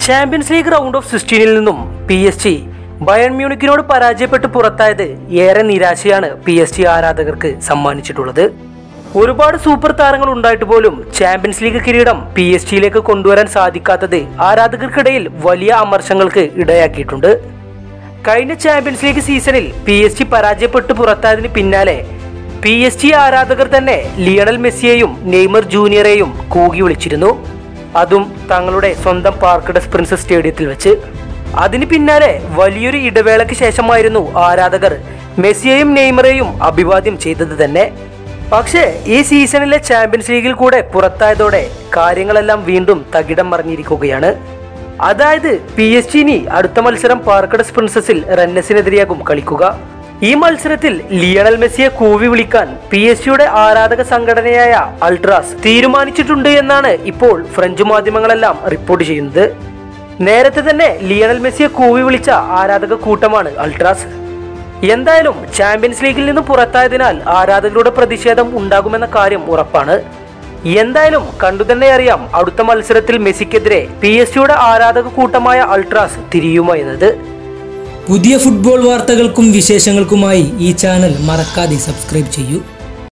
champions League round of സിക്സ്റ്റീനിൽ നിന്നും P S G Bayern മ്യൂണിക്കിനോട് പരാജയപ്പെട്ട് പുറത്തായത് ഏറെ നിരാശയാണ് പി എസ് ജി ആരാധകർക്ക് സമ്മാനിച്ചിട്ടുള്ളത് ഒരുപാട് സൂപ്പർ താരങ്ങൾ ഉണ്ടായിട്ട് പോലും ചാമ്പ്യൻസ് ലീഗ് കിരീടം പി എസ് ജിയിലേക്ക് കൊണ്ടുവരാൻ സാധിക്കാത്തത് ആരാധകർക്കിടയിൽ വലിയ അമർശങ്ങൾക്ക് ഇടയാക്കിയിട്ടുണ്ട് കഴിഞ്ഞ ചാമ്പ്യൻസ് ലീഗ് സീസണിൽ പി എസ് ജി പരാജയപ്പെട്ട് പുറത്തായതിന് പിന്നാലെ പി എസ് ജി ആരാധകർ തന്നെ ലിയണൽ മെസ്സിയെയും നെയ്മർ ജൂനിയറെയും കൂകി വിളിച്ചിരുന്നു അതും തങ്ങളുടെ സ്വന്തം പാർക്കഡസ് പ്രിൻസസ് സ്റ്റേഡിയത്തിൽ വെച്ച് അതിന് പിന്നാലെ വലിയൊരു ഇടവേളയ്ക്ക് ശേഷമായിരുന്നു ആരാധകർ മെസ്സിയെയും നെയ്മറെയും അഭിവാദ്യം ചെയ്തത് തന്നെ പക്ഷേ ഈ സീസണിലെ ചാമ്പ്യൻസ് ലീഗിൽ കൂടെ പുറത്തായതോടെ കാര്യങ്ങളെല്ലാം വീണ്ടും തകിടം മറിഞ്ഞിരിക്കുകയാണ് അതായത് പി എസ് ജി ഇനി അടുത്ത മത്സരം പാർക്കഡസ് പ്രിൻസസിൽ റന്നസിനെതിരെയാകും കളിക്കുക ഈ മത്സരത്തിൽ ലിയണൽ മെസ്സിയെ കൂവി വിളിക്കാൻ പി എസ് ജിയുടെ ആരാധക സംഘടനയായ അൾട്രാസ് തീരുമാനിച്ചിട്ടുണ്ട് എന്നാണ് ഇപ്പോൾ ഫ്രഞ്ച് മാധ്യമങ്ങളെല്ലാം റിപ്പോർട്ട് ചെയ്യുന്നത് നേരത്തെ തന്നെ ലിയണൽ മെസ്സിയെ കൂവി വിളിച്ച ആരാധക കൂട്ടമാണ് അൾട്രാസ് എന്തായാലും ചാമ്പ്യൻസ് ലീഗിൽ നിന്ന് പുറത്തായതിനാൽ ആരാധകരുടെ പ്രതിഷേധം ഉണ്ടാകുമെന്ന കാര്യം ഉറപ്പാണ് എന്തായാലും കണ്ടു തന്നെ അറിയാം അടുത്ത മത്സരത്തിൽ മെസ്സിക്കെതിരെ പി എസ് ജിയുടെ ആരാധക കൂട്ടമായ അൾട്രാസ് തിരിയുമോ എന്നത് പുതിയ ഫുട്ബോൾ വാർത്തകൾക്കും വിശേഷങ്ങൾക്കുമായി ഈ ചാനൽ മറക്കാതെ സബ്സ്ക്രൈബ് ചെയ്യൂ